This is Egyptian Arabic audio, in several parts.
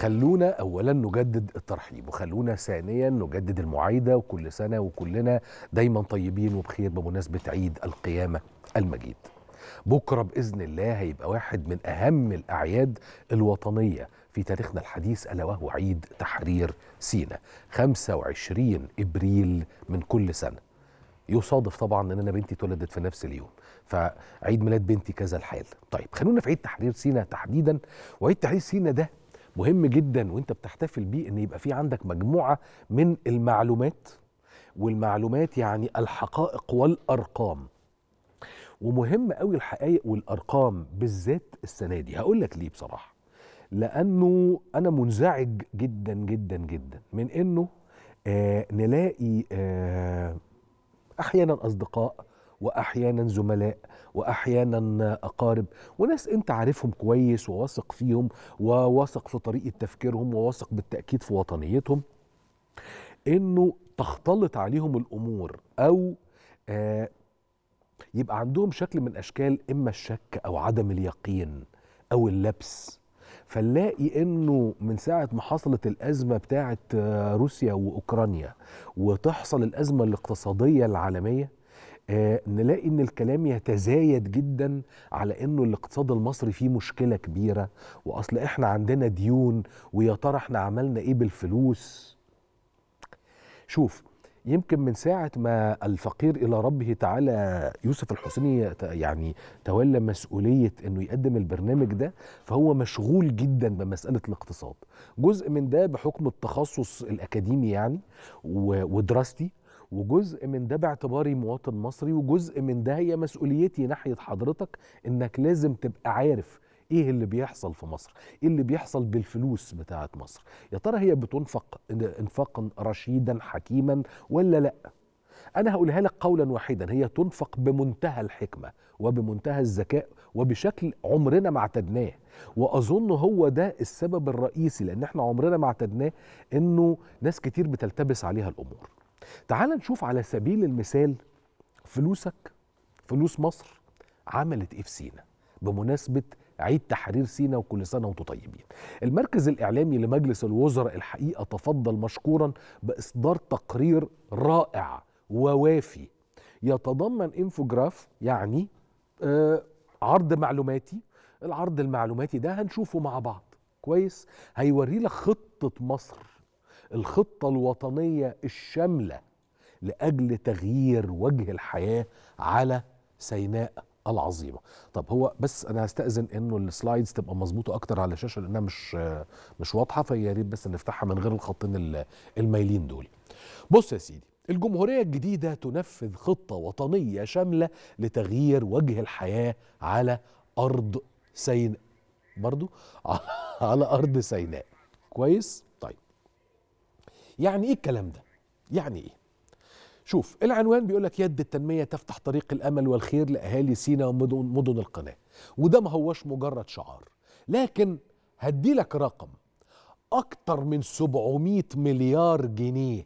خلونا اولا نجدد الترحيب وخلونا ثانيا نجدد المعايده وكل سنه وكلنا دايما طيبين وبخير بمناسبه عيد القيامه المجيد. بكره باذن الله هيبقى واحد من اهم الاعياد الوطنيه في تاريخنا الحديث الا وهو عيد تحرير سيناء 25 ابريل من كل سنه. يصادف طبعا ان انا بنتي اتولدت في نفس اليوم فعيد ميلاد بنتي كذا الحال طيب خلونا في عيد تحرير سينا تحديدا وعيد تحرير سينا ده مهم جدا وانت بتحتفل بيه ان يبقى في عندك مجموعه من المعلومات والمعلومات يعني الحقائق والارقام ومهم قوي الحقائق والارقام بالذات السنه دي هقول لك ليه بصراحه لانه انا منزعج جدا جدا جدا من انه آه نلاقي آه احيانا اصدقاء واحيانا زملاء واحيانا اقارب وناس انت عارفهم كويس وواثق فيهم وواثق في طريقه تفكيرهم وواثق بالتاكيد في وطنيتهم انه تختلط عليهم الامور او آه يبقى عندهم شكل من اشكال اما الشك او عدم اليقين او اللبس فنلاقي انه من ساعه ما حصلت الازمه بتاعه روسيا واوكرانيا وتحصل الازمه الاقتصاديه العالميه آه نلاقي ان الكلام يتزايد جدا على انه الاقتصاد المصري فيه مشكله كبيره واصل احنا عندنا ديون ويا ترى احنا عملنا ايه بالفلوس شوف يمكن من ساعة ما الفقير إلى ربه تعالى يوسف الحسيني يعني تولى مسؤولية أنه يقدم البرنامج ده فهو مشغول جدا بمسألة الاقتصاد جزء من ده بحكم التخصص الأكاديمي يعني ودراستي وجزء من ده باعتباري مواطن مصري وجزء من ده هي مسؤوليتي ناحية حضرتك إنك لازم تبقى عارف ايه اللي بيحصل في مصر ايه اللي بيحصل بالفلوس بتاعه مصر يا ترى هي بتنفق انفاقا رشيدا حكيما ولا لا انا هقولها لك قولا واحدا هي تنفق بمنتهى الحكمه وبمنتهى الذكاء وبشكل عمرنا ما اعتدناه واظن هو ده السبب الرئيسي لان احنا عمرنا ما اعتدناه انه ناس كتير بتلتبس عليها الامور تعال نشوف على سبيل المثال فلوسك فلوس مصر عملت ايه في سينا بمناسبه عيد تحرير سينا وكل سنة وانتم طيبين المركز الإعلامي لمجلس الوزراء الحقيقة تفضل مشكورا بإصدار تقرير رائع ووافي يتضمن انفوجراف يعني آه عرض معلوماتي العرض المعلوماتي ده هنشوفه مع بعض كويس هيوري لك خطة مصر الخطة الوطنية الشاملة لأجل تغيير وجه الحياة على سيناء العظيمه طب هو بس انا هستاذن انه السلايدز تبقى مظبوطه اكتر على الشاشه لانها مش مش واضحه فيا ريت بس نفتحها من غير الخطين المايلين دول بص يا سيدي الجمهوريه الجديده تنفذ خطه وطنيه شامله لتغيير وجه الحياه على ارض سيناء برضو على ارض سيناء كويس طيب يعني ايه الكلام ده يعني ايه شوف العنوان بيقول لك يد التنميه تفتح طريق الامل والخير لاهالي سينا ومدن مدن القناه وده ما هوش مجرد شعار لكن هدي لك رقم اكتر من 700 مليار جنيه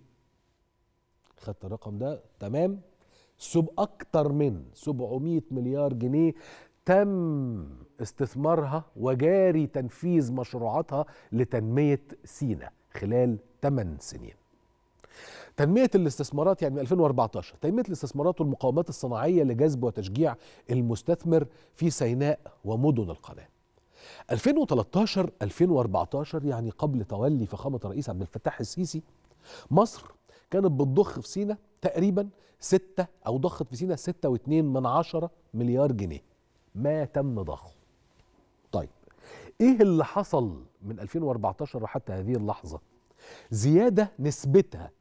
خدت الرقم ده تمام سب اكتر من 700 مليار جنيه تم استثمارها وجاري تنفيذ مشروعاتها لتنميه سينا خلال 8 سنين تنمية الاستثمارات يعني من 2014 تنمية الاستثمارات والمقاومات الصناعية لجذب وتشجيع المستثمر في سيناء ومدن القناة 2013 2014 يعني قبل تولي فخامة الرئيس عبد الفتاح السيسي مصر كانت بتضخ في سينا تقريبا 6 أو ضخت في سينا 6.2 من عشرة مليار جنيه ما تم ضخه طيب ايه اللي حصل من 2014 وحتى هذه اللحظة زيادة نسبتها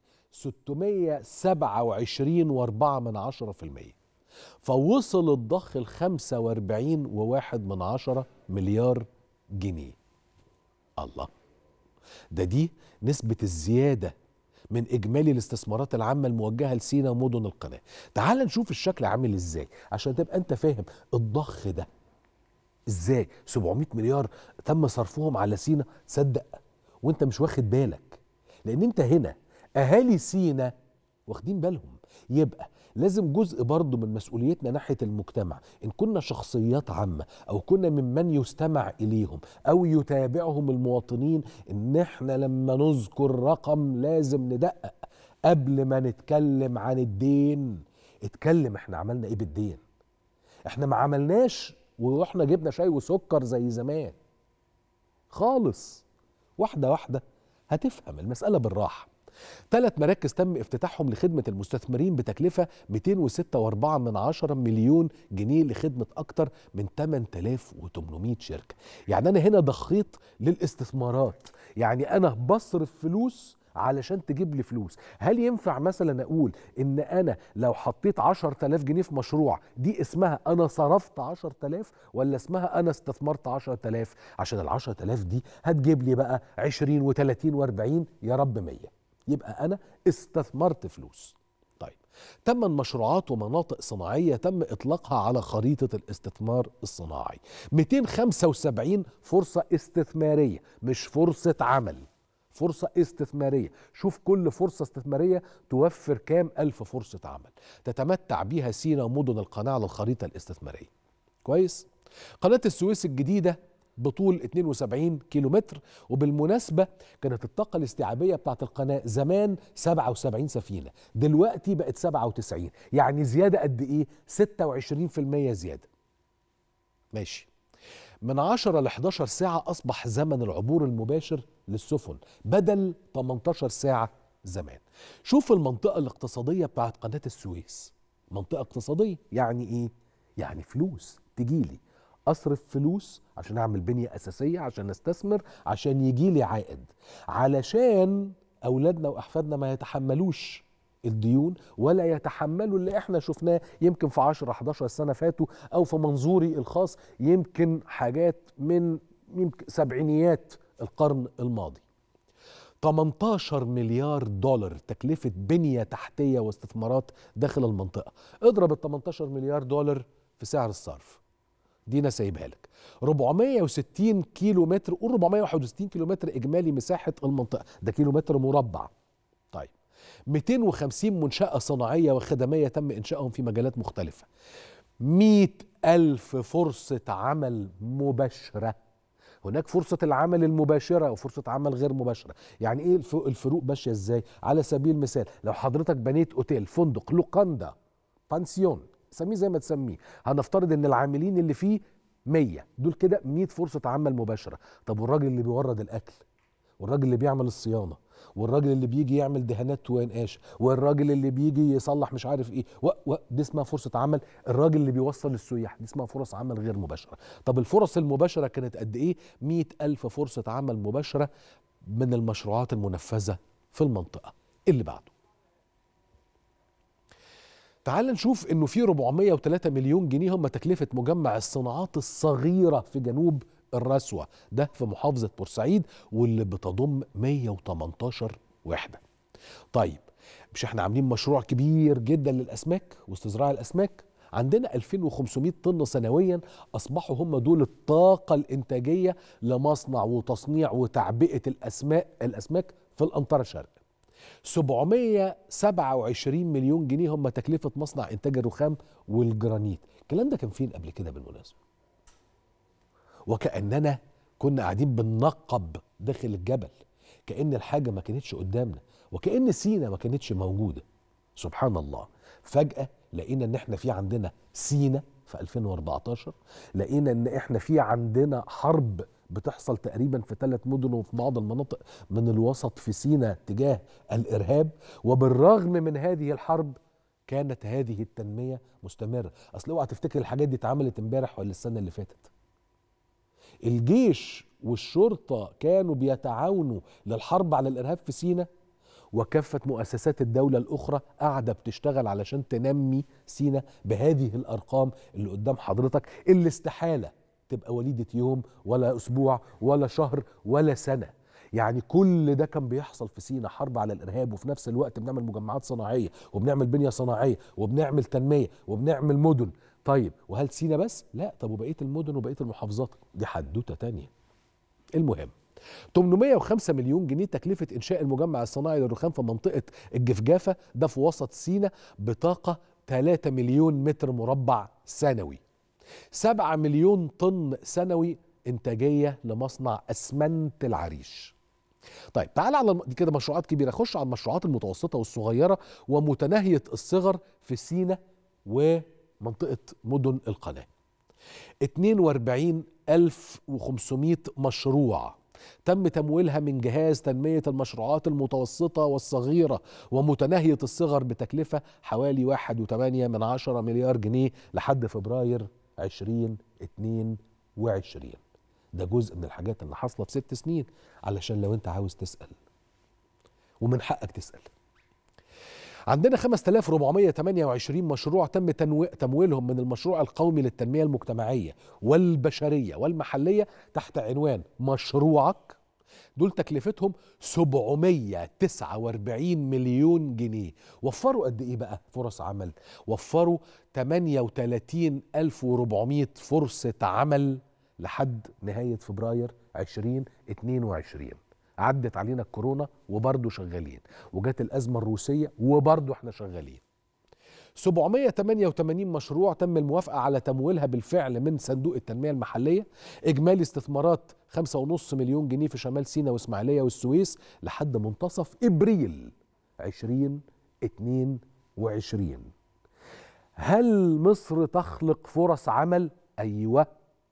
627 واربعة من عشرة في المية فوصل الضخ ال 45 وواحد من عشرة مليار جنيه الله ده دي نسبة الزيادة من إجمالي الاستثمارات العامة الموجهة لسينا ومدن القناة تعال نشوف الشكل عامل إزاي عشان تبقى أنت فاهم الضخ ده إزاي 700 مليار تم صرفهم على سينا تصدق وانت مش واخد بالك لان انت هنا اهالي سينا واخدين بالهم يبقى لازم جزء برضه من مسؤوليتنا ناحيه المجتمع ان كنا شخصيات عامه او كنا ممن يستمع اليهم او يتابعهم المواطنين ان احنا لما نذكر رقم لازم ندقق قبل ما نتكلم عن الدين اتكلم احنا عملنا ايه بالدين احنا ما عملناش واحنا جبنا شاي وسكر زي زمان خالص واحده واحده هتفهم المساله بالراحه ثلاث مراكز تم افتتاحهم لخدمة المستثمرين بتكلفة 206.4 من عشرة مليون جنيه لخدمة أكتر من 8800 شركة يعني أنا هنا ضخيت للاستثمارات يعني أنا بصرف فلوس علشان تجيب لي فلوس هل ينفع مثلا اقول ان انا لو حطيت 10000 جنيه في مشروع دي اسمها انا صرفت 10000 ولا اسمها انا استثمرت 10000 عشان ال 10000 دي هتجيب لي بقى 20 و30 و40 يا رب 100 يبقى انا استثمرت فلوس طيب ثمان مشروعات ومناطق صناعيه تم اطلاقها على خريطه الاستثمار الصناعي 275 فرصه استثماريه مش فرصه عمل فرصة استثمارية شوف كل فرصة استثمارية توفر كام ألف فرصة عمل تتمتع بها سينا ومدن القناة على الخريطة الاستثمارية كويس قناة السويس الجديدة بطول 72 كيلومتر وبالمناسبة كانت الطاقة الاستيعابية بتاعت القناة زمان 77 سفينة دلوقتي بقت 97 يعني زيادة قد إيه 26% زيادة ماشي من 10 ل 11 ساعة أصبح زمن العبور المباشر للسفن بدل 18 ساعة زمان شوف المنطقة الاقتصادية بتاعت قناة السويس منطقة اقتصادية يعني إيه؟ يعني فلوس تجيلي أصرف فلوس عشان أعمل بنية أساسية عشان أستثمر عشان يجيلي عائد علشان أولادنا وأحفادنا ما يتحملوش الديون ولا يتحملوا اللي احنا شفناه يمكن في 10 11 سنه فاتوا او في منظوري الخاص يمكن حاجات من يمكن سبعينيات القرن الماضي 18 مليار دولار تكلفة بنية تحتية واستثمارات داخل المنطقة اضرب ال 18 مليار دولار في سعر الصرف دي انا سايبها لك 460 كيلو متر قول 461 كيلو متر اجمالي مساحة المنطقة ده كيلو متر مربع طيب 250 منشأة صناعية وخدمية تم إنشائهم في مجالات مختلفة 100 ألف فرصة عمل مباشرة هناك فرصة العمل المباشرة وفرصة عمل غير مباشرة يعني ايه الفروق ماشية ازاي على سبيل المثال لو حضرتك بنيت اوتيل فندق لوكاندا بانسيون سميه زي ما تسميه هنفترض ان العاملين اللي فيه 100 دول كده 100 فرصة عمل مباشرة طب والراجل اللي بيورد الاكل والراجل اللي بيعمل الصيانة والراجل اللي بيجي يعمل دهانات وينقاش والراجل اللي بيجي يصلح مش عارف ايه و... و... دي اسمها فرصه عمل الراجل اللي بيوصل السياح دي اسمها فرص عمل غير مباشره طب الفرص المباشره كانت قد ايه مئة ألف فرصه عمل مباشره من المشروعات المنفذه في المنطقه اللي بعده تعال نشوف انه في 403 مليون جنيه هم تكلفه مجمع الصناعات الصغيره في جنوب الرسوة ده في محافظة بورسعيد واللي بتضم 118 وحدة طيب مش احنا عاملين مشروع كبير جدا للأسماك واستزراع الأسماك عندنا 2500 طن سنويا أصبحوا هم دول الطاقة الإنتاجية لمصنع وتصنيع وتعبئة الأسماك الأسماك في الأنطرة الشرق 727 مليون جنيه هم تكلفة مصنع إنتاج الرخام والجرانيت الكلام ده كان فين قبل كده بالمناسبة وكأننا كنا قاعدين بننقب داخل الجبل كأن الحاجة ما كانتش قدامنا وكأن سينا ما كانتش موجودة سبحان الله فجأة لقينا ان احنا في عندنا سينا في 2014 لقينا ان احنا في عندنا حرب بتحصل تقريبا في ثلاث مدن وفي بعض المناطق من الوسط في سينا تجاه الارهاب وبالرغم من هذه الحرب كانت هذه التنميه مستمره اصل اوعى تفتكر الحاجات دي اتعملت امبارح ولا السنه اللي فاتت الجيش والشرطة كانوا بيتعاونوا للحرب على الإرهاب في سينا وكافة مؤسسات الدولة الأخرى قاعدة بتشتغل علشان تنمي سينا بهذه الأرقام اللي قدام حضرتك اللي استحالة تبقى وليدة يوم ولا أسبوع ولا شهر ولا سنة يعني كل ده كان بيحصل في سينا حرب على الارهاب وفي نفس الوقت بنعمل مجمعات صناعيه وبنعمل بنيه صناعيه وبنعمل تنميه وبنعمل مدن طيب وهل سينا بس؟ لا طب وبقيه المدن وبقيه المحافظات دي حدوته تانية المهم 805 مليون جنيه تكلفة إنشاء المجمع الصناعي للرخام في منطقة الجفجافة ده في وسط سينا بطاقة 3 مليون متر مربع سنوي 7 مليون طن سنوي انتاجيه لمصنع اسمنت العريش طيب تعال على دي كده مشروعات كبيره خش على المشروعات المتوسطه والصغيره ومتناهيه الصغر في سينا ومنطقه مدن القناه 42500 مشروع تم تمويلها من جهاز تنمية المشروعات المتوسطة والصغيرة ومتناهية الصغر بتكلفة حوالي واحد وثمانية من عشرة مليار جنيه لحد فبراير 2022 ده جزء من الحاجات اللي حاصلة في ست سنين علشان لو انت عاوز تسأل ومن حقك تسأل عندنا 5428 مشروع تم تمويلهم من المشروع القومي للتنمية المجتمعية والبشرية والمحلية تحت عنوان مشروعك دول تكلفتهم 749 مليون جنيه وفروا قد ايه بقى فرص عمل وفروا 38400 فرصة عمل لحد نهاية فبراير 2022 عدت علينا الكورونا وبرضه شغالين وجات الأزمة الروسية وبرضه احنا شغالين 788 مشروع تم الموافقة على تمويلها بالفعل من صندوق التنمية المحلية إجمالي استثمارات 5.5 مليون جنيه في شمال سيناء وإسماعيلية والسويس لحد منتصف إبريل 2022 هل مصر تخلق فرص عمل؟ أيوة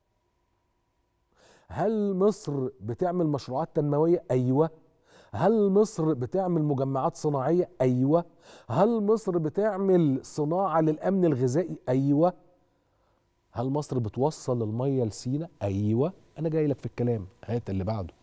هل مصر بتعمل مشروعات تنمويه ايوه هل مصر بتعمل مجمعات صناعيه ايوه هل مصر بتعمل صناعه للامن الغذائي ايوه هل مصر بتوصل الميه لسينا ايوه انا جاي لك في الكلام هات اللي بعده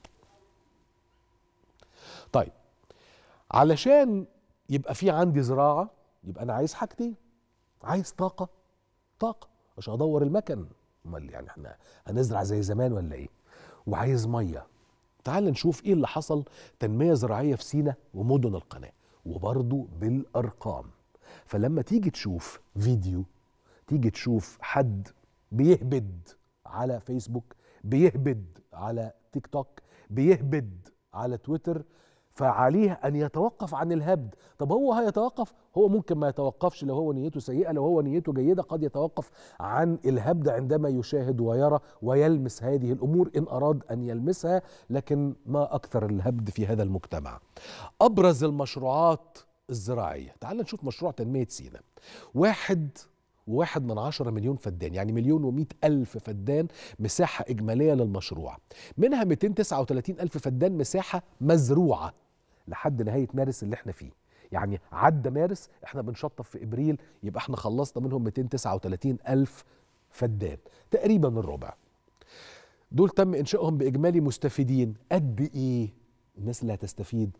طيب علشان يبقى في عندي زراعه يبقى انا عايز حاجتين عايز طاقه طاقه مش هدور المكن امال يعني احنا هنزرع زي زمان ولا ايه وعايز ميه تعال نشوف ايه اللي حصل تنميه زراعيه في سينا ومدن القناه وبرضه بالارقام فلما تيجي تشوف فيديو تيجي تشوف حد بيهبد على فيسبوك بيهبد على تيك توك بيهبد على تويتر فعليه ان يتوقف عن الهبد طب هو هيتوقف هو ممكن ما يتوقفش لو هو نيته سيئه لو هو نيته جيده قد يتوقف عن الهبد عندما يشاهد ويرى ويلمس هذه الامور ان اراد ان يلمسها لكن ما اكثر الهبد في هذا المجتمع ابرز المشروعات الزراعيه تعال نشوف مشروع تنميه سينا واحد وواحد من عشرة مليون فدان يعني مليون ومئة ألف فدان مساحة إجمالية للمشروع منها 239 ألف فدان مساحة مزروعة لحد نهاية مارس اللي احنا فيه يعني عدى مارس احنا بنشطف في ابريل يبقى احنا خلصنا منهم 239 الف فدان تقريبا الربع دول تم انشائهم باجمالي مستفيدين قد ايه الناس اللي هتستفيد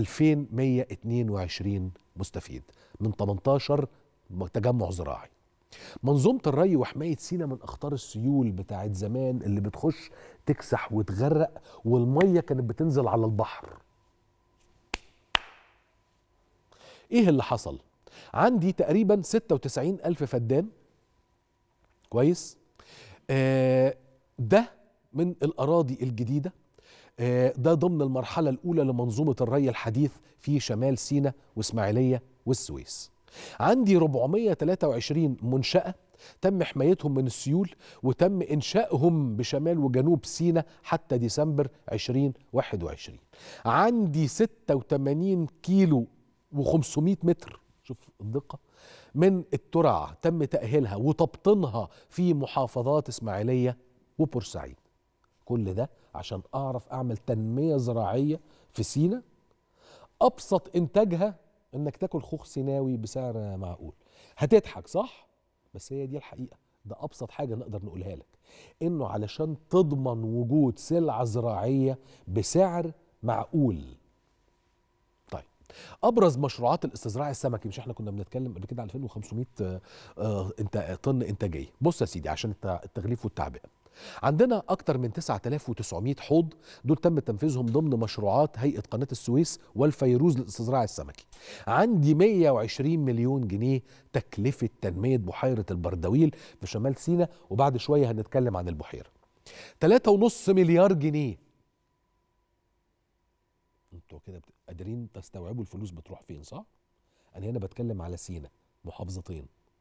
2122 مستفيد من 18 تجمع زراعي منظومة الري وحماية سينا من أخطار السيول بتاعت زمان اللي بتخش تكسح وتغرق والمية كانت بتنزل على البحر ايه اللي حصل عندي تقريبا 96 ألف فدان كويس آه ده من الأراضي الجديدة آه ده ضمن المرحلة الأولى لمنظومة الري الحديث في شمال سينا وإسماعيلية والسويس عندي 423 منشأة تم حمايتهم من السيول وتم إنشائهم بشمال وجنوب سينا حتى ديسمبر 2021 عندي 86 كيلو و500 متر شوف الدقة من الترع تم تأهيلها وتبطينها في محافظات إسماعيلية وبورسعيد كل ده عشان أعرف أعمل تنمية زراعية في سينا أبسط إنتاجها إنك تاكل خوخ سيناوي بسعر معقول هتضحك صح؟ بس هي دي الحقيقة ده أبسط حاجة نقدر نقولها لك إنه علشان تضمن وجود سلعة زراعية بسعر معقول ابرز مشروعات الاستزراع السمكي مش احنا كنا بنتكلم قبل كده على 2500 آه انت طن انتاجيه بص يا سيدي عشان التغليف والتعبئه عندنا أكثر من 9900 حوض دول تم تنفيذهم ضمن مشروعات هيئة قناة السويس والفيروز للاستزراع السمكي عندي 120 مليون جنيه تكلفة تنمية بحيرة البردويل في شمال سيناء وبعد شوية هنتكلم عن البحيرة 3.5 مليار جنيه انتوا كده قادرين تستوعبوا الفلوس بتروح فين صح؟ انا هنا بتكلم على سينا محافظتين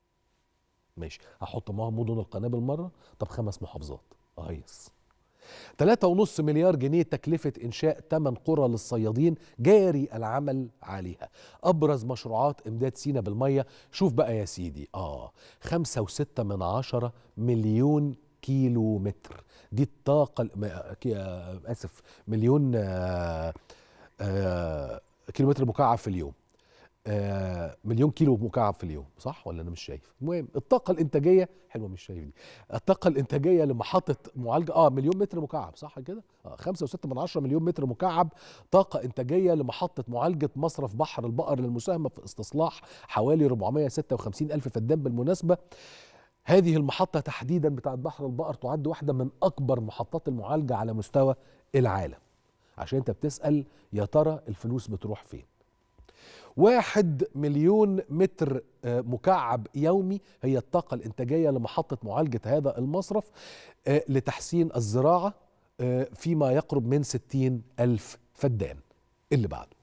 ماشي هحط معاهم مدن القناه بالمره طب خمس محافظات اهيص 3.5 مليار جنيه تكلفة إنشاء 8 قرى للصيادين جاري العمل عليها أبرز مشروعات إمداد سينا بالمية شوف بقى يا سيدي آه خمسة وستة من عشرة مليون كيلو متر دي الطاقة الم- كي- آه، آسف مليون آه آه كيلو متر مكعب في اليوم آه مليون كيلو مكعب في اليوم صح ولا انا مش شايف المهم الطاقه الانتاجيه حلوه مش شايف دي الطاقه الانتاجيه لمحطه معالجه اه مليون متر مكعب صح كده اه 5.6 من عشرة مليون متر مكعب طاقه انتاجيه لمحطه معالجه مصرف بحر البقر للمساهمه في استصلاح حوالي 456 الف فدان بالمناسبه هذه المحطة تحديدا بتاعت بحر البقر تعد واحدة من أكبر محطات المعالجة على مستوى العالم عشان أنت بتسأل يا ترى الفلوس بتروح فين واحد مليون متر آه، مكعب يومي هي الطاقة الإنتاجية لمحطة معالجة هذا المصرف آه، لتحسين الزراعة آه، فيما يقرب من ستين ألف فدان اللي بعده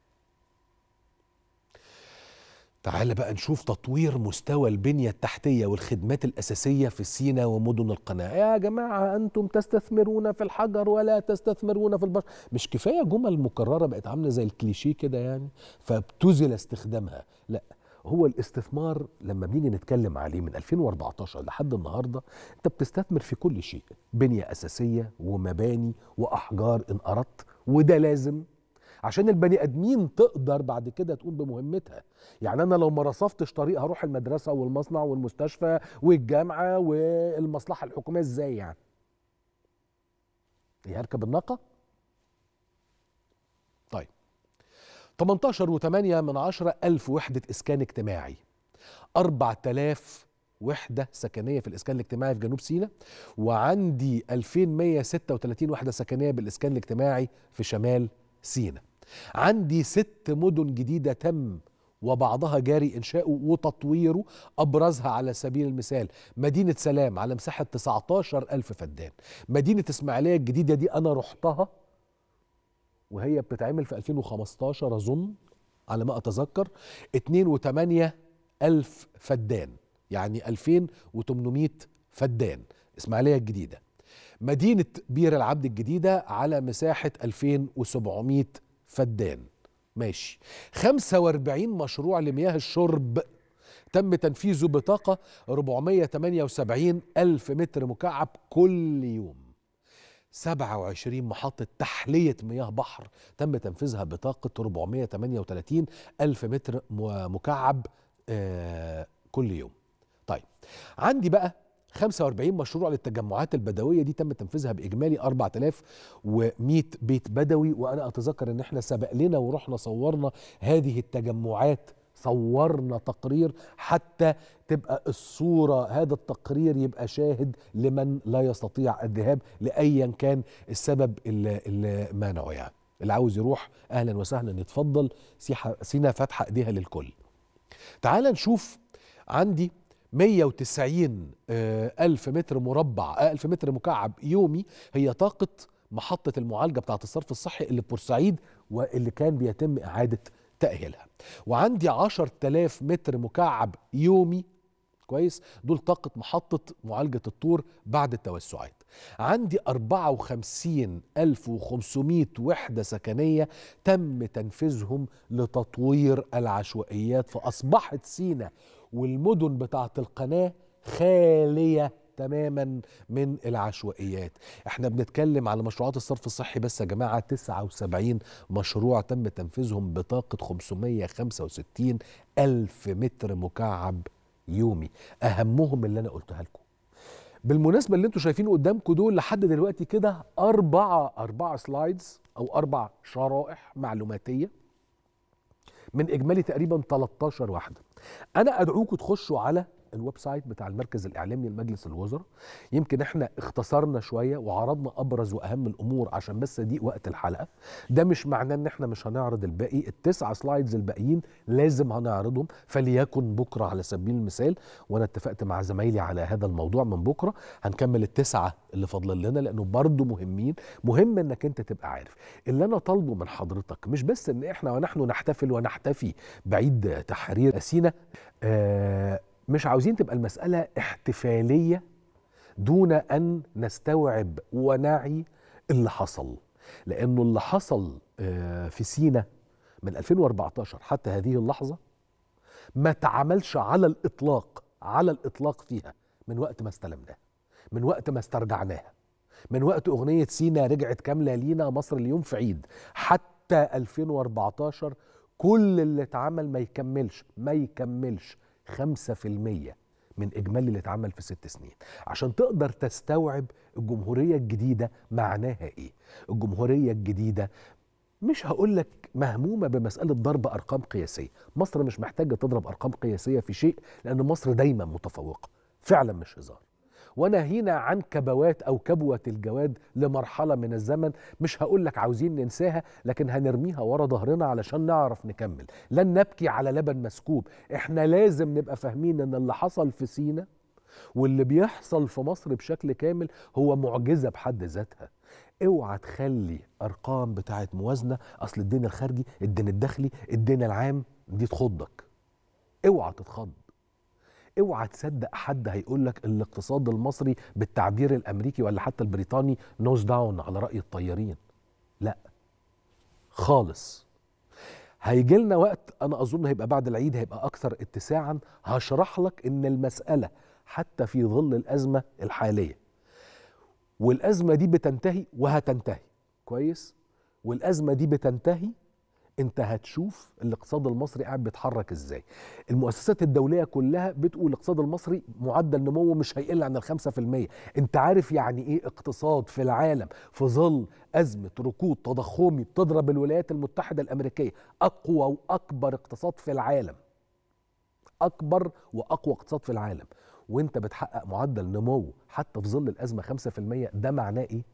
تعال بقى نشوف تطوير مستوى البنية التحتية والخدمات الأساسية في سينا ومدن القناة يا جماعة أنتم تستثمرون في الحجر ولا تستثمرون في البشر مش كفاية جمل مكررة بقت عاملة زي الكليشيه كده يعني فابتذل استخدامها لا هو الاستثمار لما بنيجي نتكلم عليه من 2014 لحد النهارده انت بتستثمر في كل شيء بنيه اساسيه ومباني واحجار ان اردت وده لازم عشان البني ادمين تقدر بعد كده تقوم بمهمتها يعني انا لو ما رصفتش طريق هروح المدرسه والمصنع والمستشفى والجامعه والمصلحه الحكوميه ازاي يعني إيه، هركب الناقه طيب 18 و8 من عشرة ألف وحدة إسكان اجتماعي 4000 وحدة سكنية في الإسكان الاجتماعي في جنوب سيناء وعندي 2136 وحدة سكنية بالإسكان الاجتماعي في شمال سيناء عندي ست مدن جديدة تم وبعضها جاري إنشاؤه وتطويره أبرزها على سبيل المثال مدينة سلام على مساحة 19 ألف فدان مدينة إسماعيلية الجديدة دي أنا رحتها وهي بتتعمل في 2015 أظن على ما أتذكر 2.8 ألف فدان يعني 2800 فدان إسماعيلية الجديدة مدينة بير العبد الجديدة على مساحة 2700 فدان ماشي 45 مشروع لمياه الشرب تم تنفيذه بطاقة 478 ألف متر مكعب كل يوم 27 محطة تحلية مياه بحر تم تنفيذها بطاقة 438 ألف متر م- مكعب آه كل يوم طيب عندي بقى 45 مشروع للتجمعات البدوية دي تم تنفيذها بإجمالي 4100 بيت بدوي وأنا أتذكر إن إحنا سبق لنا ورحنا صورنا هذه التجمعات صورنا تقرير حتى تبقى الصورة هذا التقرير يبقى شاهد لمن لا يستطيع الذهاب لأيا كان السبب اللي, اللي مانعه يعني اللي عاوز يروح أهلا وسهلا يتفضل سيحة سينا فاتحة إيديها للكل تعال نشوف عندي 190 آه، ألف متر مربع آه، ألف متر مكعب يومي هي طاقة محطة المعالجة بتاعة الصرف الصحي اللي في بورسعيد واللي كان بيتم إعادة تأهيلها وعندي 10000 متر مكعب يومي كويس دول طاقة محطة معالجة الطور بعد التوسعات عندي 54500 وحدة سكنية تم تنفيذهم لتطوير العشوائيات فأصبحت سينا والمدن بتاعت القناة خالية تماما من العشوائيات احنا بنتكلم على مشروعات الصرف الصحي بس يا جماعة 79 مشروع تم تنفيذهم بطاقة 565 ألف متر مكعب يومي أهمهم اللي أنا قلتها لكم بالمناسبة اللي انتوا شايفينه قدامكم دول لحد دلوقتي كده أربعة أربعة سلايدز أو أربع شرائح معلوماتية من إجمالي تقريبا 13 واحدة أنا أدعوكم تخشوا على الويب سايت بتاع المركز الإعلامي لمجلس الوزراء يمكن احنا اختصرنا شوية وعرضنا أبرز وأهم الأمور عشان بس ضيق وقت الحلقة ده مش معناه ان احنا مش هنعرض الباقي التسعة سلايدز الباقيين لازم هنعرضهم فليكن بكرة على سبيل المثال وانا اتفقت مع زمايلي على هذا الموضوع من بكرة هنكمل التسعة اللي فاضل لنا لانه برضو مهمين مهم انك انت تبقى عارف اللي انا طالبه من حضرتك مش بس ان احنا ونحن نحتفل ونحتفي بعيد تحرير سينا آه مش عاوزين تبقى المساله احتفاليه دون ان نستوعب ونعي اللي حصل لانه اللي حصل آه، في سينا من 2014 حتى هذه اللحظه ما تعملش على الاطلاق على الاطلاق فيها من وقت ما استلمناها من وقت ما استرجعناها من وقت اغنيه سينا رجعت كامله لينا مصر اليوم في عيد حتى 2014 كل اللي اتعمل ما يكملش ما يكملش 5% من اجمالي اللي اتعمل في ست سنين عشان تقدر تستوعب الجمهوريه الجديده معناها ايه الجمهوريه الجديده مش هقول لك مهمومه بمساله ضرب ارقام قياسيه مصر مش محتاجه تضرب ارقام قياسيه في شيء لان مصر دايما متفوقه فعلا مش هزار وناهينا عن كبوات او كبوه الجواد لمرحله من الزمن مش هقول لك عاوزين ننساها لكن هنرميها ورا ظهرنا علشان نعرف نكمل لن نبكي على لبن مسكوب احنا لازم نبقى فاهمين ان اللي حصل في سينا واللي بيحصل في مصر بشكل كامل هو معجزه بحد ذاتها اوعى تخلي ارقام بتاعت موازنه اصل الدين الخارجي الدين الداخلي الدين العام دي تخضك اوعى تتخض اوعى تصدق حد هيقول لك الاقتصاد المصري بالتعبير الامريكي ولا حتى البريطاني نوز داون على راي الطيارين لا خالص هيجي لنا وقت انا اظن هيبقى بعد العيد هيبقى اكثر اتساعا هشرح لك ان المساله حتى في ظل الازمه الحاليه والازمه دي بتنتهي وهتنتهي كويس والازمه دي بتنتهي انت هتشوف الاقتصاد المصري قاعد بيتحرك ازاي المؤسسات الدوليه كلها بتقول الاقتصاد المصري معدل نموه مش هيقل عن الخمسة في المية انت عارف يعني ايه اقتصاد في العالم في ظل ازمه ركود تضخمي بتضرب الولايات المتحده الامريكيه اقوى واكبر اقتصاد في العالم اكبر واقوى اقتصاد في العالم وانت بتحقق معدل نمو حتى في ظل الازمه 5% ده معناه ايه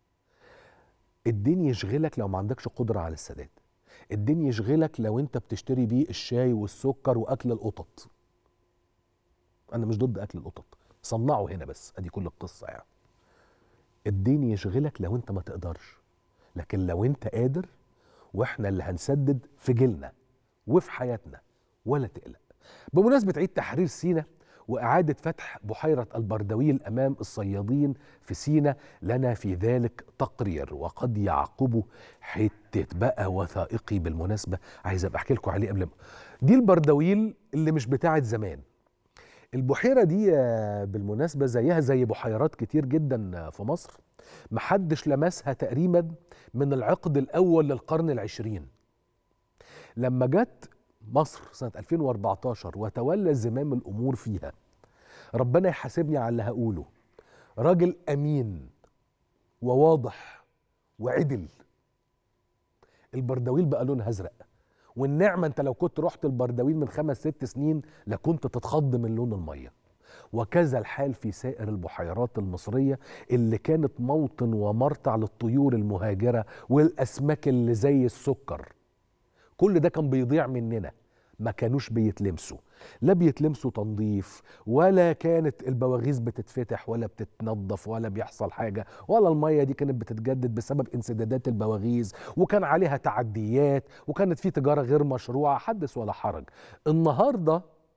الدين يشغلك لو ما عندكش قدره على السداد الدين يشغلك لو انت بتشتري بيه الشاي والسكر واكل القطط انا مش ضد اكل القطط صنعه هنا بس ادي كل القصه يعني الدين يشغلك لو انت ما تقدرش لكن لو انت قادر واحنا اللي هنسدد في جيلنا وفي حياتنا ولا تقلق بمناسبه عيد تحرير سينا وإعادة فتح بحيرة البردويل أمام الصيادين في سينا لنا في ذلك تقرير وقد يعقبه حتة بقى وثائقي بالمناسبة عايز أبقى أحكي لكم عليه قبل ما دي البردويل اللي مش بتاعت زمان البحيرة دي بالمناسبة زيها زي بحيرات كتير جدا في مصر محدش لمسها تقريبا من العقد الأول للقرن العشرين لما جت مصر سنة 2014 وتولى زمام الأمور فيها ربنا يحاسبني على اللي هقوله راجل أمين وواضح وعدل البردويل بقى لونها أزرق والنعمة أنت لو كنت رحت البردويل من خمس ست سنين لكنت تتخض من لون المية وكذا الحال في سائر البحيرات المصرية اللي كانت موطن ومرتع للطيور المهاجرة والأسماك اللي زي السكر كل ده كان بيضيع مننا ما كانوش بيتلمسوا لا بيتلمسوا تنظيف ولا كانت البواغيز بتتفتح ولا بتتنظف ولا بيحصل حاجة ولا المية دي كانت بتتجدد بسبب انسدادات البواغيز وكان عليها تعديات وكانت في تجارة غير مشروعة حدث ولا حرج النهاردة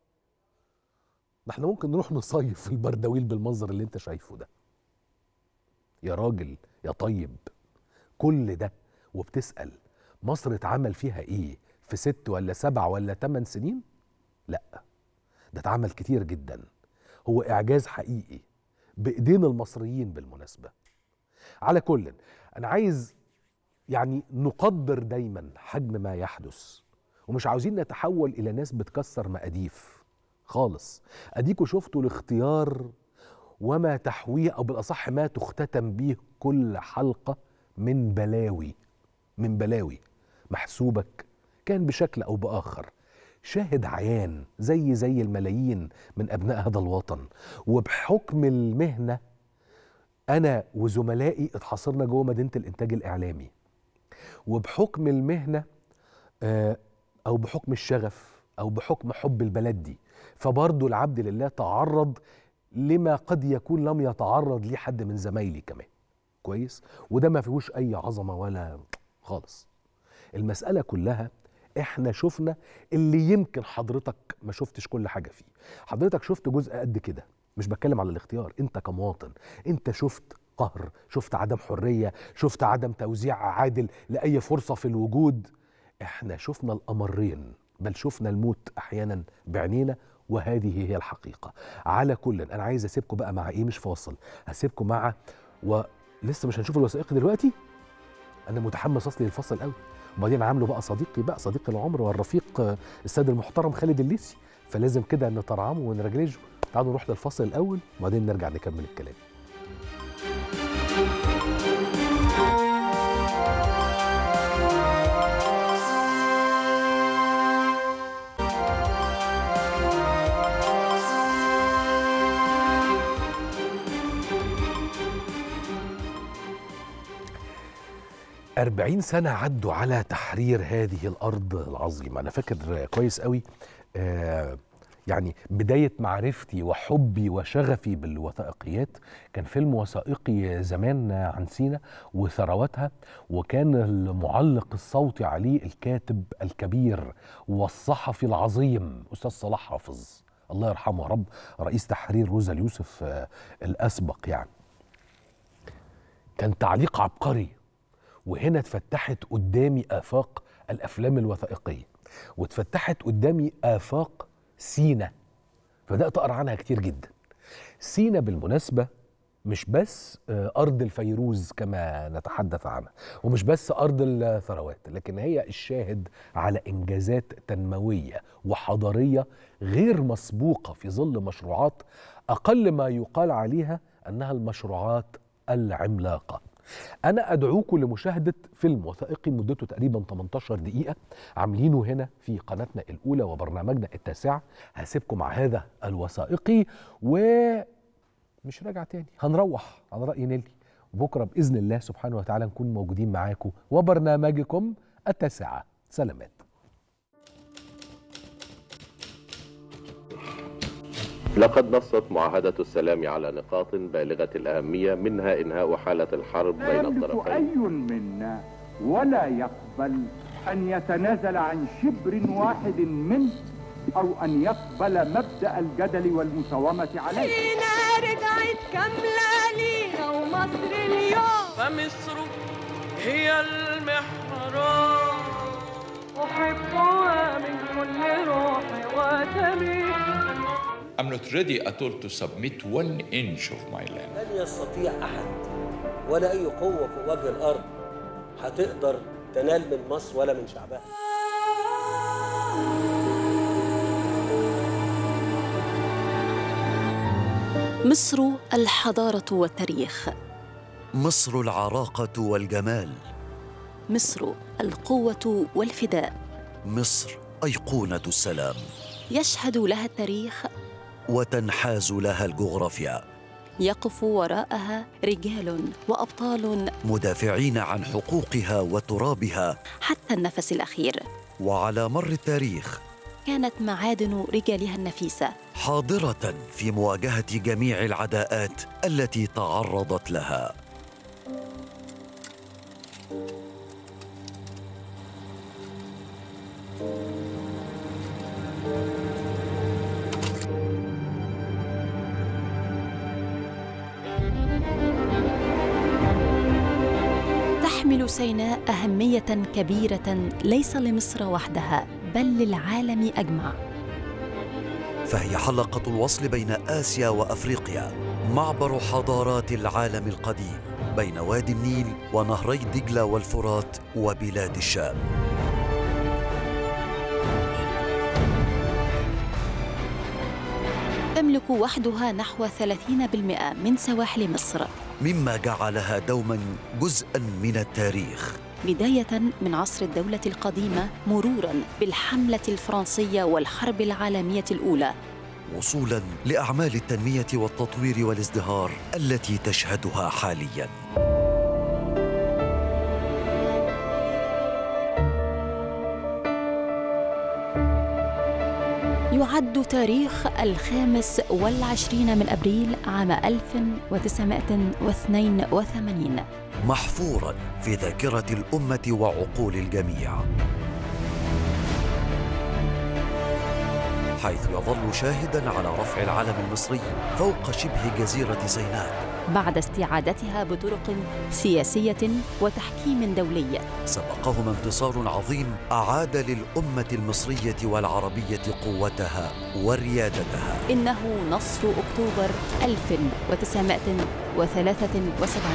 ده احنا ممكن نروح نصيف في البردويل بالمنظر اللي انت شايفه ده يا راجل يا طيب كل ده وبتسأل مصر اتعمل فيها ايه في ست ولا سبع ولا ثمان سنين لا ده اتعمل كتير جدا هو اعجاز حقيقي بايدين المصريين بالمناسبه على كل انا عايز يعني نقدر دايما حجم ما يحدث ومش عاوزين نتحول الى ناس بتكسر مقاديف خالص اديكوا شفتوا الاختيار وما تحويه او بالاصح ما تختتم به كل حلقه من بلاوي من بلاوي محسوبك كان بشكل او باخر شاهد عيان زي زي الملايين من ابناء هذا الوطن وبحكم المهنه انا وزملائي اتحصرنا جوه مدينه الانتاج الاعلامي وبحكم المهنه او بحكم الشغف او بحكم حب البلد دي فبرضه العبد لله تعرض لما قد يكون لم يتعرض ليه حد من زمايلي كمان كويس وده ما فيهوش اي عظمه ولا خالص المساله كلها احنا شفنا اللي يمكن حضرتك ما شفتش كل حاجه فيه حضرتك شفت جزء قد كده مش بتكلم على الاختيار انت كمواطن انت شفت قهر شفت عدم حريه شفت عدم توزيع عادل لاي فرصه في الوجود احنا شفنا الامرين بل شفنا الموت احيانا بعينينا وهذه هي الحقيقه على كل انا عايز اسيبكم بقى مع ايه مش فاصل هسيبكم مع ولسه مش هنشوف الوثائقي دلوقتي انا متحمس اصلي للفصل قوي وبعدين عامله بقى صديقي بقى صديق العمر والرفيق السيد المحترم خالد الليسي فلازم كده نترعمه ونرجلجه تعالوا نروح للفصل الاول وبعدين نرجع نكمل الكلام أربعين سنة عدوا على تحرير هذه الأرض العظيمة أنا فاكر كويس قوي آه يعني بداية معرفتي وحبي وشغفي بالوثائقيات كان فيلم وثائقي زمان عن سينا وثرواتها وكان المعلق الصوتي عليه الكاتب الكبير والصحفي العظيم أستاذ صلاح حافظ الله يرحمه يا رب رئيس تحرير روزا اليوسف آه الأسبق يعني كان تعليق عبقري وهنا اتفتحت قدامي آفاق الأفلام الوثائقية واتفتحت قدامي آفاق سينا فبدأت أقرأ عنها كتير جدا سينا بالمناسبة مش بس أرض الفيروز كما نتحدث عنها ومش بس أرض الثروات لكن هي الشاهد على إنجازات تنموية وحضارية غير مسبوقة في ظل مشروعات أقل ما يقال عليها أنها المشروعات العملاقة أنا أدعوكم لمشاهدة فيلم وثائقي مدته تقريبا 18 دقيقة عاملينه هنا في قناتنا الأولى وبرنامجنا التاسع هسيبكم مع هذا الوثائقي ومش راجع تاني هنروح على رأي نيلي بكرة بإذن الله سبحانه وتعالى نكون موجودين معاكم وبرنامجكم التاسعة سلامات لقد نصت معاهدة السلام على نقاط بالغة الأهمية منها إنهاء حالة الحرب بين لا يملك الطرفين أي منا ولا يقبل أن يتنازل عن شبر واحد منه أو أن يقبل مبدأ الجدل والمساومة عليه لينا رجعت كاملة لينا ومصر اليوم فمصر هي المحراب أحبها من كل روحي ودمي I'm not ready at all to submit one inch of my land. لن يستطيع أحد ولا أي قوة في وجه الأرض هتقدر تنال من مصر ولا من شعبها مصر الحضارة والتاريخ مصر العراقة والجمال مصر القوة والفداء مصر أيقونة السلام يشهد لها التاريخ وتنحاز لها الجغرافيا يقف وراءها رجال وأبطال مدافعين عن حقوقها وترابها حتى النفس الأخير وعلى مر التاريخ كانت معادن رجالها النفيسة حاضرة في مواجهة جميع العداءات التي تعرضت لها تحمل سيناء أهمية كبيرة ليس لمصر وحدها بل للعالم أجمع فهي حلقة الوصل بين آسيا وأفريقيا معبر حضارات العالم القديم بين وادي النيل ونهري دجلة والفرات وبلاد الشام تملك وحدها نحو 30% من سواحل مصر مما جعلها دوما جزءا من التاريخ بداية من عصر الدولة القديمة مرورا بالحملة الفرنسية والحرب العالمية الأولى وصولا لاعمال التنميه والتطوير والازدهار التي تشهدها حاليا يعد تاريخ الخامس والعشرين من أبريل عام 1982 محفورا في ذاكره الامه وعقول الجميع حيث يظل شاهدا على رفع العلم المصري فوق شبه جزيرة سيناء بعد استعادتها بطرق سياسية وتحكيم دولي سبقهما انتصار عظيم أعاد للأمة المصرية والعربية قوتها وريادتها إنه نصر أكتوبر 1973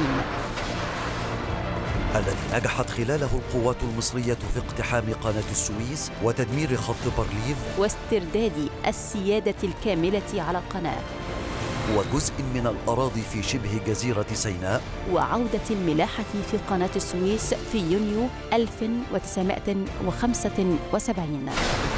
الذي نجحت خلاله القوات المصرية في اقتحام قناة السويس وتدمير خط بارليف واسترداد السيادة الكاملة على القناة وجزء من الأراضي في شبه جزيرة سيناء وعودة الملاحة في قناة السويس في يونيو 1975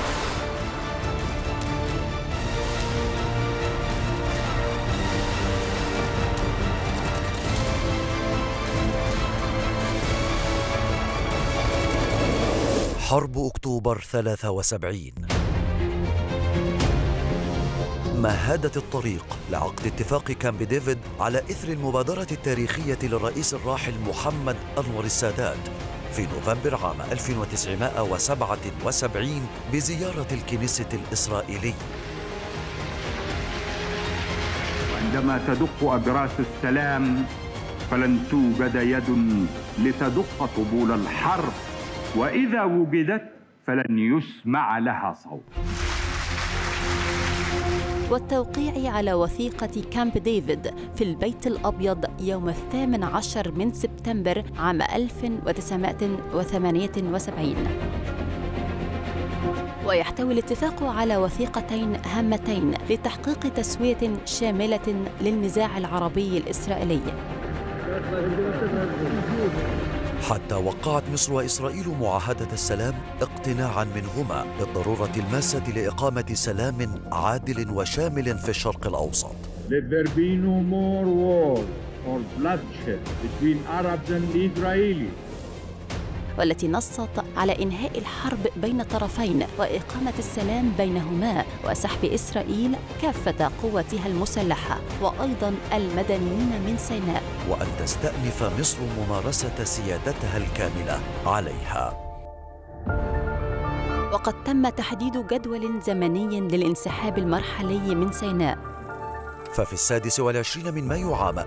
حرب أكتوبر 73 مهدت الطريق لعقد اتفاق كامب ديفيد على إثر المبادرة التاريخية للرئيس الراحل محمد أنور السادات في نوفمبر عام 1977 بزيارة الكنيسة الإسرائيلي عندما تدق أجراس السلام فلن توجد يد لتدق طبول الحرب وإذا وجدت فلن يسمع لها صوت والتوقيع على وثيقة كامب ديفيد في البيت الأبيض يوم الثامن عشر من سبتمبر عام 1978 ويحتوي الاتفاق على وثيقتين هامتين لتحقيق تسوية شاملة للنزاع العربي الإسرائيلي حتى وقعت مصر وإسرائيل معاهدة السلام اقتناعا منهما بالضرورة الماسة لإقامة سلام عادل وشامل في الشرق الأوسط Let there be no more war or bloodshed between Arabs and Israelis. والتي نصت على إنهاء الحرب بين الطرفين وإقامة السلام بينهما وسحب إسرائيل كافة قوتها المسلحة وأيضا المدنيين من سيناء وأن تستأنف مصر ممارسة سيادتها الكاملة عليها وقد تم تحديد جدول زمني للانسحاب المرحلي من سيناء ففي السادس والعشرين من مايو عام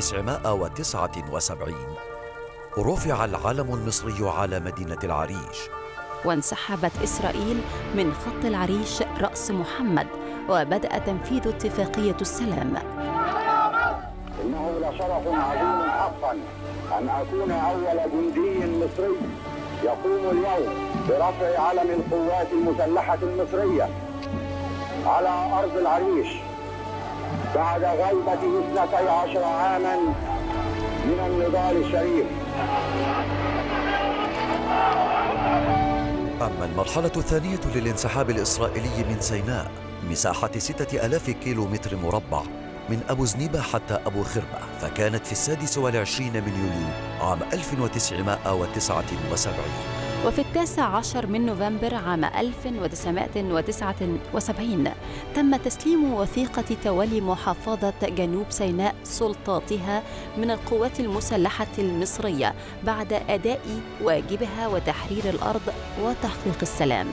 1979 رفع العلم المصري على مدينة العريش وانسحبت إسرائيل من خط العريش رأس محمد وبدأ تنفيذ اتفاقية السلام إنه لشرف عظيم حقا أن أكون أول جندي مصري يقوم اليوم برفع علم القوات المسلحة المصرية على أرض العريش بعد غيبة اثنتي عشر عاما من النضال الشريف أما المرحلة الثانية للانسحاب الإسرائيلي من سيناء مساحة ستة ألاف كيلو متر مربع من أبو زنيبة حتى أبو خربة فكانت في السادس والعشرين من يوليو عام 1979 وفي التاسع عشر من نوفمبر عام 1979 تم تسليم وثيقة تولي محافظة جنوب سيناء سلطاتها من القوات المسلحة المصرية بعد أداء واجبها وتحرير الأرض وتحقيق السلام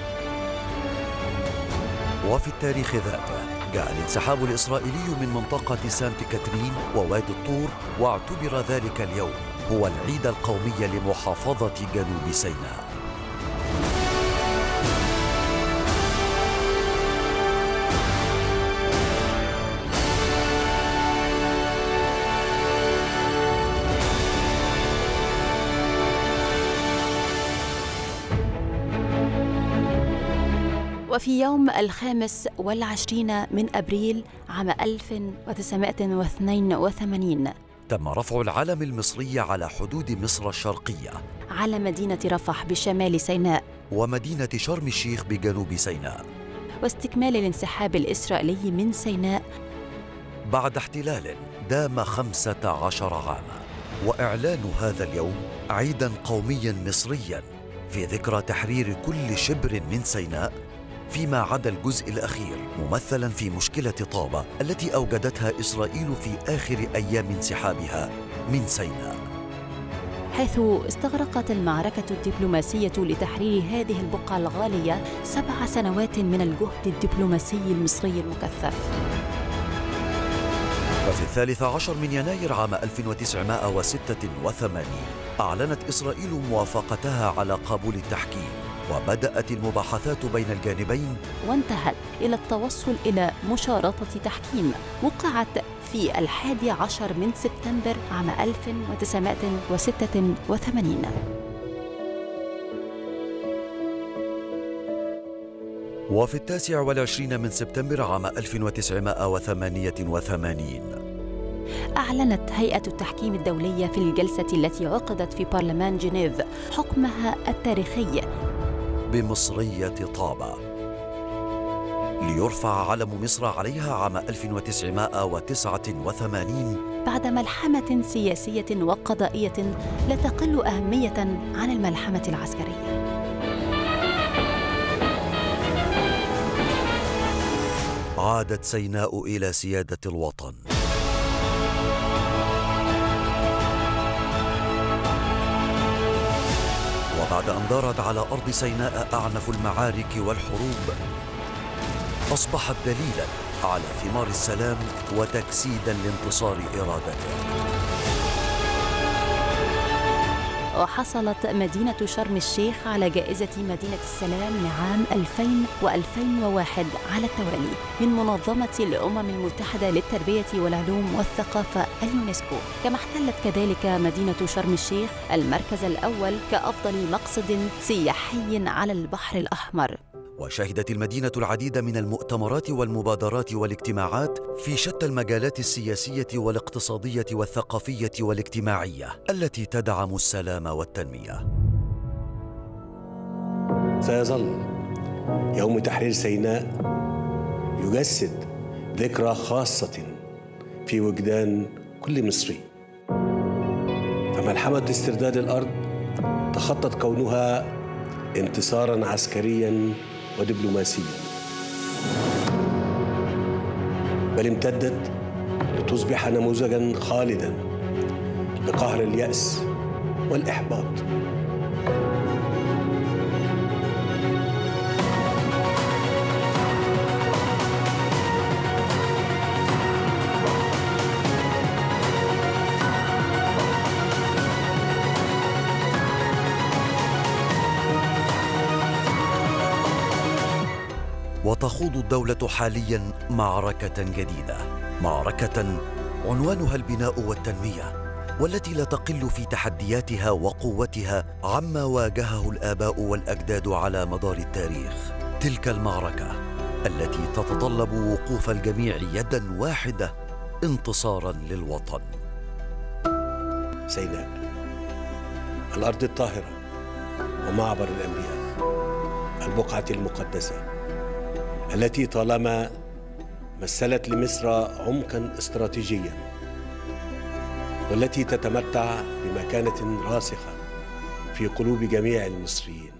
وفي التاريخ ذاته جاء الانسحاب الإسرائيلي من منطقة سانت كاترين ووادي الطور واعتبر ذلك اليوم هو العيد القومي لمحافظة جنوب سيناء وفي يوم الخامس والعشرين من أبريل عام 1982 تم رفع العلم المصري على حدود مصر الشرقية على مدينة رفح بشمال سيناء ومدينة شرم الشيخ بجنوب سيناء واستكمال الانسحاب الإسرائيلي من سيناء بعد احتلال دام خمسة عشر عاما وإعلان هذا اليوم عيدا قوميا مصريا في ذكرى تحرير كل شبر من سيناء فيما عدا الجزء الأخير ممثلا في مشكلة طابة التي أوجدتها إسرائيل في آخر أيام انسحابها من سيناء حيث استغرقت المعركة الدبلوماسية لتحرير هذه البقعة الغالية سبع سنوات من الجهد الدبلوماسي المصري المكثف وفي الثالث عشر من يناير عام 1986 أعلنت إسرائيل موافقتها على قبول التحكيم وبدأت المباحثات بين الجانبين وانتهت إلى التوصل إلى مشارطة تحكيم وقعت في الحادي عشر من سبتمبر عام 1986 وفي التاسع والعشرين من سبتمبر عام 1988 أعلنت هيئة التحكيم الدولية في الجلسة التي عقدت في برلمان جنيف حكمها التاريخي بمصرية طابة ليرفع علم مصر عليها عام 1989 بعد ملحمة سياسية وقضائية لا تقل أهمية عن الملحمة العسكرية عادت سيناء إلى سيادة الوطن وبعد أن دارت على أرض سيناء أعنف المعارك والحروب أصبحت دليلا على ثمار السلام وتجسيدا لانتصار إرادته وحصلت مدينة شرم الشيخ على جائزة مدينة السلام لعام 2000 و2001 على التوالي من منظمة الأمم المتحدة للتربية والعلوم والثقافة اليونسكو كما احتلت كذلك مدينة شرم الشيخ المركز الأول كأفضل مقصد سياحي على البحر الأحمر وشهدت المدينة العديد من المؤتمرات والمبادرات والاجتماعات في شتى المجالات السياسية والاقتصادية والثقافية والاجتماعية التي تدعم السلام والتنمية. سيظل يوم تحرير سيناء يجسد ذكرى خاصة في وجدان كل مصري. فملحمة استرداد الأرض تخطت كونها انتصارا عسكريا ودبلوماسيا بل امتدت لتصبح نموذجا خالدا لقهر الياس والاحباط وتخوض الدولة حاليا معركة جديدة، معركة عنوانها البناء والتنمية، والتي لا تقل في تحدياتها وقوتها عما واجهه الآباء والأجداد على مدار التاريخ. تلك المعركة التي تتطلب وقوف الجميع يدا واحدة انتصارا للوطن. سيناء الأرض الطاهرة ومعبر الأنبياء البقعة المقدسة التي طالما مثلت لمصر عمقا استراتيجيا والتي تتمتع بمكانة راسخة في قلوب جميع المصريين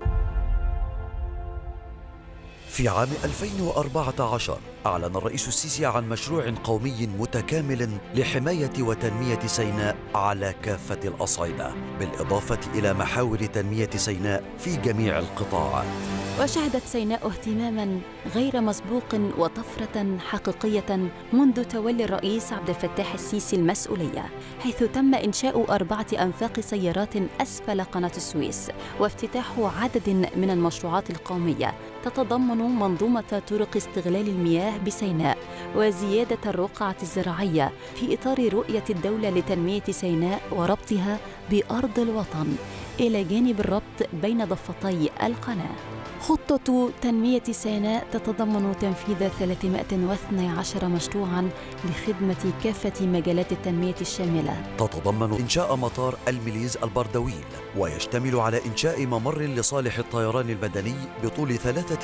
في عام 2014 أعلن الرئيس السيسي عن مشروع قومي متكامل لحماية وتنمية سيناء على كافة الأصعدة بالإضافة إلى محاور تنمية سيناء في جميع القطاعات وشهدت سيناء اهتماما غير مسبوق وطفرة حقيقية منذ تولي الرئيس عبد الفتاح السيسي المسؤولية حيث تم إنشاء أربعة أنفاق سيارات أسفل قناة السويس وافتتاح عدد من المشروعات القومية تتضمن منظومة طرق استغلال المياه بسيناء وزيادة الرقعة الزراعية في إطار رؤية الدولة لتنمية سيناء وربطها بأرض الوطن إلى جانب الربط بين ضفتي القناة خطة تنمية سيناء تتضمن تنفيذ 312 مشروعا لخدمة كافة مجالات التنمية الشاملة تتضمن إنشاء مطار المليز البردويل ويشتمل على إنشاء ممر لصالح الطيران المدني بطول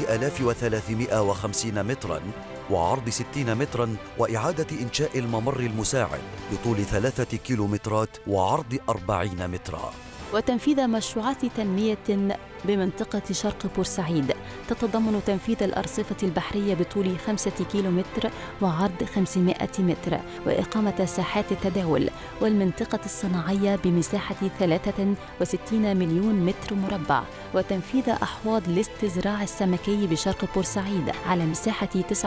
3350 مترا وعرض 60 مترا وإعادة إنشاء الممر المساعد بطول 3 كيلومترات وعرض 40 مترا وتنفيذ مشروعات تنمية بمنطقة شرق بورسعيد تتضمن تنفيذ الأرصفة البحرية بطول 5 كيلومتر وعرض 500 متر وإقامة ساحات التداول والمنطقة الصناعية بمساحة 63 مليون متر مربع وتنفيذ أحواض الاستزراع السمكي بشرق بورسعيد على مساحة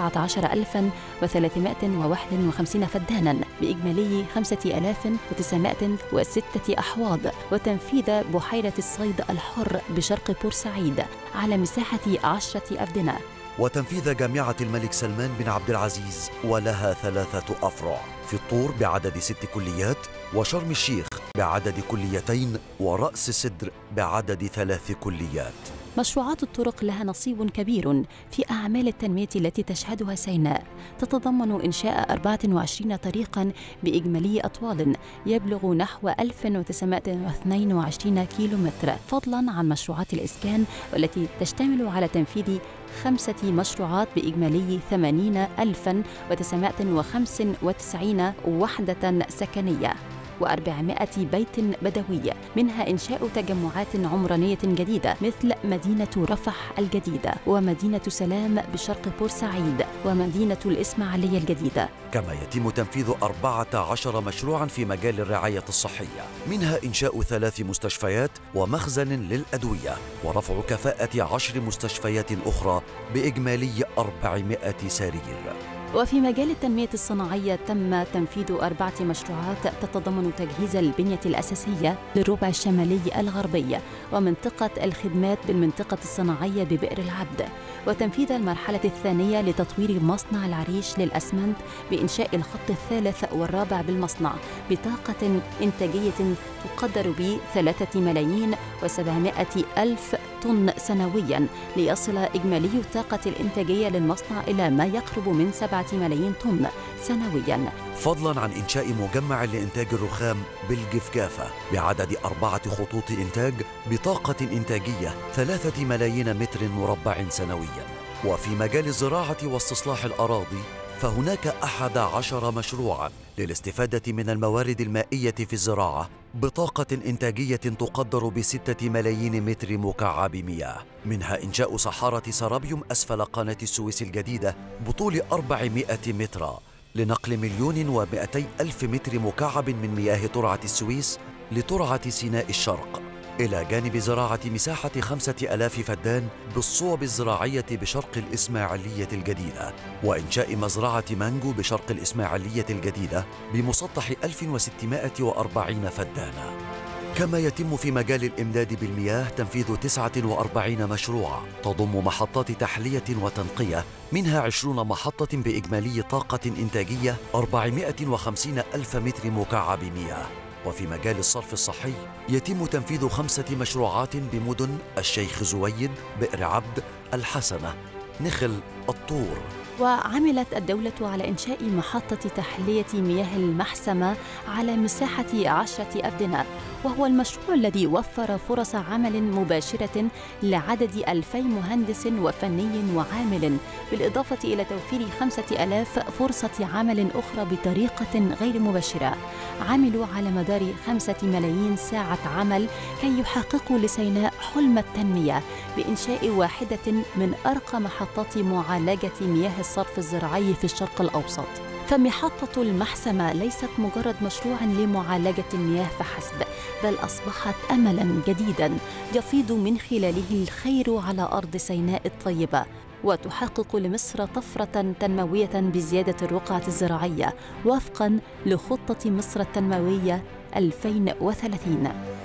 19351 فدانا بإجمالي 5906 أحواض وتنفيذ بحيرة الصيد الحر بشرق بورسعيد على مساحة 10 أفدنة وتنفيذ جامعة الملك سلمان بن عبد العزيز ولها ثلاثة أفرع في الطور بعدد ست كليات وشرم الشيخ بعدد كليتين ورأس سدر بعدد ثلاث كليات مشروعات الطرق لها نصيب كبير في أعمال التنمية التي تشهدها سيناء تتضمن إنشاء 24 طريقا بإجمالي أطوال يبلغ نحو 1922 كيلومتر فضلا عن مشروعات الإسكان والتي تشتمل على تنفيذ خمسة مشروعات بإجمالي 80995 وحدة سكنية و400 بيت بدوي منها إنشاء تجمعات عمرانية جديدة مثل مدينة رفح الجديدة ومدينة سلام بشرق بورسعيد ومدينة الإسماعيلية الجديدة كما يتم تنفيذ 14 مشروعا في مجال الرعاية الصحية منها إنشاء ثلاث مستشفيات ومخزن للأدوية ورفع كفاءة عشر مستشفيات أخرى بإجمالي 400 سرير وفي مجال التنمية الصناعية تم تنفيذ أربعة مشروعات تتضمن تجهيز البنية الأساسية للربع الشمالي الغربي ومنطقة الخدمات بالمنطقة الصناعية ببئر العبد وتنفيذ المرحلة الثانية لتطوير مصنع العريش للأسمنت بإنشاء الخط الثالث والرابع بالمصنع بطاقة إنتاجية تقدر ب 3 ملايين و700 ألف طن سنويا ليصل إجمالي الطاقة الإنتاجية للمصنع إلى ما يقرب من 7 ملايين طن سنويا فضلا عن إنشاء مجمع لإنتاج الرخام بالجفجافة بعدد أربعة خطوط إنتاج بطاقة إنتاجية ثلاثة ملايين متر مربع سنويا وفي مجال الزراعة واستصلاح الأراضي فهناك أحد عشر مشروعا للاستفادة من الموارد المائية في الزراعة بطاقة إنتاجية تقدر بستة ملايين متر مكعب مياه منها إنشاء صحارة سرابيوم أسفل قناة السويس الجديدة بطول 400 مترا لنقل مليون ومئتي ألف متر مكعب من مياه ترعة السويس لترعة سيناء الشرق إلى جانب زراعة مساحة خمسة ألاف فدان بالصوب الزراعية بشرق الإسماعيلية الجديدة وإنشاء مزرعة مانجو بشرق الإسماعيلية الجديدة بمسطح 1640 فدانا كما يتم في مجال الإمداد بالمياه تنفيذ 49 مشروعا تضم محطات تحلية وتنقية منها 20 محطة بإجمالي طاقة إنتاجية 450 ألف متر مكعب مياه وفي مجال الصرف الصحي يتم تنفيذ خمسة مشروعات بمدن الشيخ زويد بئر عبد الحسنة نخل الطور وعملت الدولة على إنشاء محطة تحلية مياه المحسمة على مساحة عشرة أفدنة وهو المشروع الذي وفر فرص عمل مباشرة لعدد ألفي مهندس وفني وعامل بالإضافة إلى توفير خمسة ألاف فرصة عمل أخرى بطريقة غير مباشرة عملوا على مدار خمسة ملايين ساعة عمل كي يحققوا لسيناء حلم التنمية بإنشاء واحدة من أرقى محطات معالجة مياه الصرف الزراعي في الشرق الأوسط فمحطة المحسمة ليست مجرد مشروع لمعالجة المياه فحسب بل أصبحت أملا جديدا يفيض من خلاله الخير على أرض سيناء الطيبة وتحقق لمصر طفرة تنموية بزيادة الرقعة الزراعية وفقا لخطة مصر التنموية 2030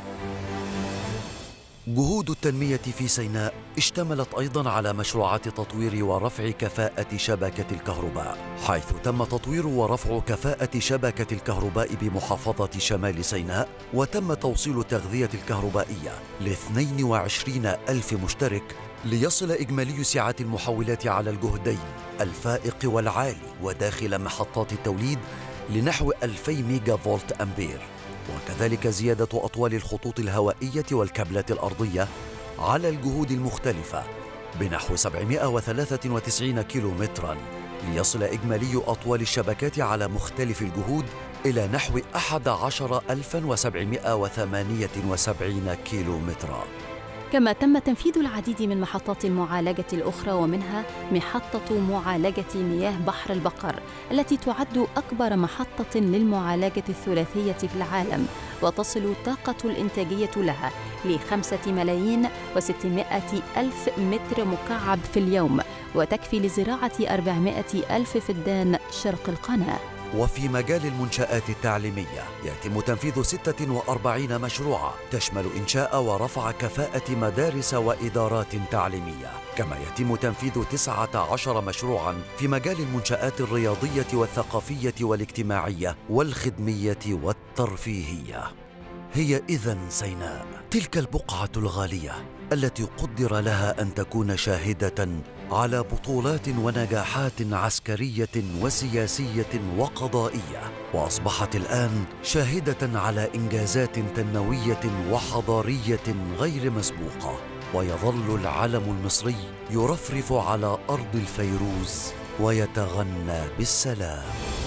جهود التنمية في سيناء اشتملت أيضا على مشروعات تطوير ورفع كفاءة شبكة الكهرباء حيث تم تطوير ورفع كفاءة شبكة الكهرباء بمحافظة شمال سيناء وتم توصيل التغذية الكهربائية ل 22 ألف مشترك ليصل إجمالي سعة المحولات على الجهدين الفائق والعالي وداخل محطات التوليد لنحو 2000 ميجا فولت أمبير وكذلك زيادة أطوال الخطوط الهوائية والكابلات الأرضية على الجهود المختلفة بنحو 793 كيلومترا ليصل إجمالي أطوال الشبكات على مختلف الجهود إلى نحو 11778 كيلومترا كما تم تنفيذ العديد من محطات المعالجة الأخرى ومنها محطة معالجة مياه بحر البقر التي تعد أكبر محطة للمعالجة الثلاثية في العالم وتصل طاقة الإنتاجية لها لخمسة ملايين وستمائة ألف متر مكعب في اليوم وتكفي لزراعة أربعمائة ألف فدان شرق القناة وفي مجال المنشآت التعليمية يتم تنفيذ 46 مشروعا تشمل إنشاء ورفع كفاءة مدارس وإدارات تعليمية كما يتم تنفيذ 19 مشروعا في مجال المنشآت الرياضية والثقافية والاجتماعية والخدمية والترفيهية هي إذا سيناء تلك البقعة الغالية التي قدر لها أن تكون شاهدة على بطولات ونجاحات عسكرية وسياسية وقضائية وأصبحت الآن شاهدة على إنجازات تنموية وحضارية غير مسبوقة ويظل العلم المصري يرفرف على أرض الفيروز ويتغنى بالسلام